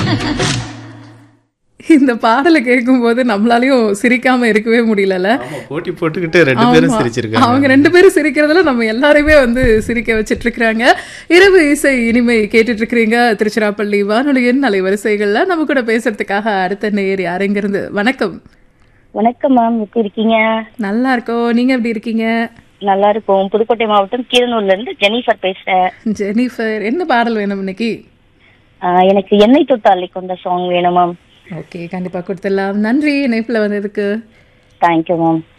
இந்த பாடலை கேட்கும்போது நம்மளாலயும் சிரிக்காம இருக்கவே முடியலல்ல ஆமா போட்டி போட்டுக்கிட்டு ரெண்டு பேரும் ஆமா. சிரிச்சிருக்காங்க அவங்க ரெண்டு பேரும் சிரிக்கிறதுல நம்ம எல்லாரையுமே வந்து சிரிக்க வச்சிட்டு இருக்கிறாங்க இரவு இசை இனிமை கேட்டுட்டு இருக்கிறீங்க திருச்சிராப்பள்ளி வானொலியின் அலைவரிசைகள்ல நம்ம கூட பேசுறதுக்காக அடுத்த நேர் யாருங்கிருந்து வணக்கம் வணக்கம் மேம் எப்படி இருக்கீங்க நல்லா இருக்கோம் நீங்க எப்படி இருக்கீங்க நல்லா இருக்கும் புதுக்கோட்டை மாவட்டம் கீரனூர்ல இருந்து ஜெனிஃபர் பேசுறேன் ஜெனிஃபர் என்ன பாடல் வேணும் இன்னைக்கு ஆஹ் எனக்கு எண்ணெய் தொட்டாலை கொண்ட சாங் வேணும் மேம் ஓகே கண்டிப்பா கொடுத்துடலாம் நன்றி இணைப்புல வந்ததுக்கு தேங்க்யூ மேம்